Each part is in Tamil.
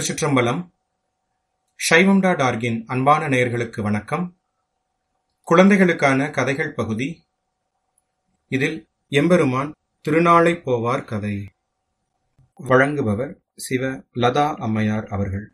திருச்சிற்றம்பலம் சைவம் டாட் ஆர்கின் அன்பான நேயர்களுக்கு வணக்கம் குழந்தைகளுக்கான கதைகள் பகுதி இதில் எம்பெருமான் திருநாளை போவார் கதை வழங்குபவர் சிவ லதா அம்மையார் அவர்கள்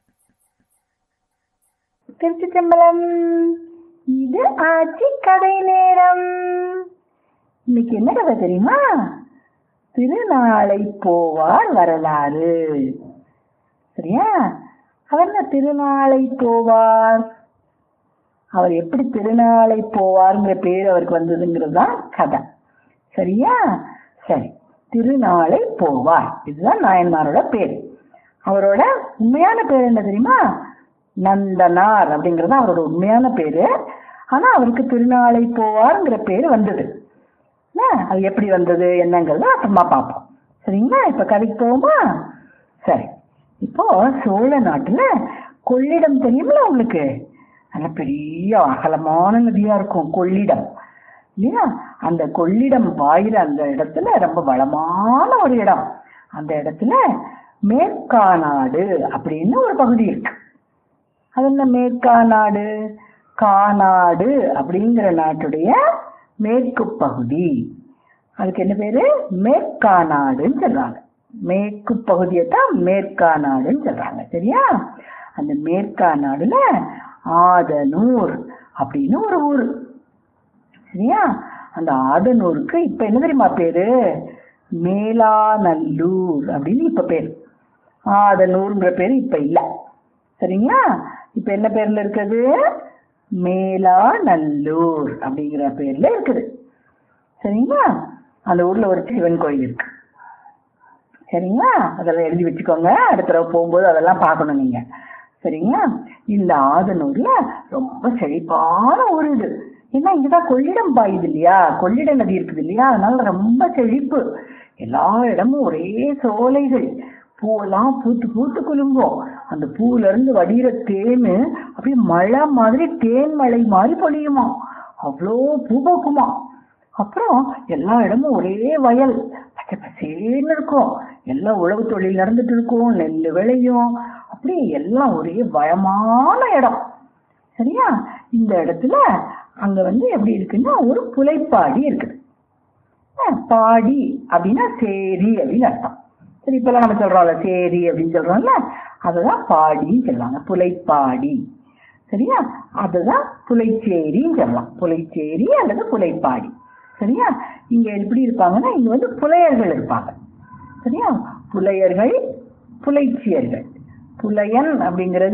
திருச்சிற்றம்பலம் இது ஆட்சி கதை நேரம் இன்னைக்கு என்ன கதை தெரியுமா திருநாளை போவார் வரலாறு சரியா அவர் என்ன திருநாளை போவார் அவர் எப்படி திருநாளை போவார்ங்கிற பேர் அவருக்கு வந்ததுங்கிறது தான் கதை சரியா சரி திருநாளை போவார் இதுதான் நாயன்மாரோட பேர் அவரோட உண்மையான பேர் என்ன தெரியுமா நந்தனார் அப்படிங்கிறது அவரோட உண்மையான பேரு ஆனா அவருக்கு திருநாளை போவார்ங்கிற பேர் வந்தது என்ன? அது எப்படி வந்தது என்னங்கிறத அப்புறமா பார்ப்போம் சரிங்களா இப்ப கதைக்கு போவோமா சரி இப்போ சோழ நாட்டுல கொள்ளிடம் தெரியுமில்ல உங்களுக்கு நல்ல பெரிய அகலமான நதியா இருக்கும் கொள்ளிடம் இல்லையா அந்த கொள்ளிடம் பாயிற அந்த இடத்துல ரொம்ப வளமான ஒரு இடம் அந்த இடத்துல மேற்காநாடு அப்படின்னு ஒரு பகுதி இருக்கு அது என்ன மேற்காநாடு காநாடு அப்படிங்கிற நாட்டுடைய மேற்கு பகுதி அதுக்கு என்ன பேரு மேற்காநாடுன்னு சொல்றாங்க மேற்கு பகுதியை தான் மேற்காநாடுன்னு சொல்றாங்க சரியா அந்த மேற்காநாடுல ஆதனூர் அப்படின்னு ஒரு ஊர் சரியா அந்த ஆதனூருக்கு இப்ப என்ன தெரியுமா பேரு மேலாநல்லூர் அப்படின்னு இப்ப பேரு ஆதனூர்ங்கிற பேரு இப்ப இல்ல சரிங்களா இப்ப என்ன பேர்ல இருக்குது மேலாநல்லூர் அப்படிங்கிற பேர்ல இருக்குது சரிங்களா அந்த ஊர்ல ஒரு சிவன் கோயில் இருக்கு சரிங்களா அதெல்லாம் எழுதி வச்சுக்கோங்க அடுத்த தடவை போகும்போது அதெல்லாம் பார்க்கணும் நீங்க சரிங்களா இந்த ஆதனூர்ல ரொம்ப செழிப்பான ஊர் இது ஏன்னா இங்கதான் கொள்ளிடம் பாயுது இல்லையா கொள்ளிட நதி இருக்குது இல்லையா அதனால ரொம்ப செழிப்பு எல்லா இடமும் ஒரே சோலைகள் பூவெல்லாம் பூத்து பூத்து குலுங்கும் அந்த பூவுல இருந்து வடிகிற தேனு அப்படியே மழை மாதிரி தேன் மழை மாதிரி பொழியுமா அவ்வளோ பூ பூக்குமா அப்புறம் எல்லா இடமும் ஒரே வயல் பச்சை பசேன்னு இருக்கும் எல்லாம் உழவு தொழில் நடந்துட்டு இருக்கும் நெல் விளையும் அப்படியே எல்லாம் ஒரே வளமான இடம் சரியா இந்த இடத்துல அங்க வந்து எப்படி இருக்குன்னா ஒரு புலைப்பாடி இருக்குது அஹ் பாடி அப்படின்னா சேரி அப்படின்னு அர்த்தம் சரி இப்பெல்லாம் நம்ம சொல்றோம்ல சேரி அப்படின்னு சொல்றோம்ல அதுதான் பாடின்னு சொல்லுவாங்க புலைப்பாடி சரியா அதுதான் புலைச்சேரின்னு சொல்லலாம் புலைச்சேரி அல்லது புலைப்பாடி சரியா இங்க எப்படி இருப்பாங்கன்னா இங்க வந்து புலையர்கள் இருப்பாங்க சரியா புலையர்கள் புலைச்சியர்கள் புலையன் அப்படிங்கிறது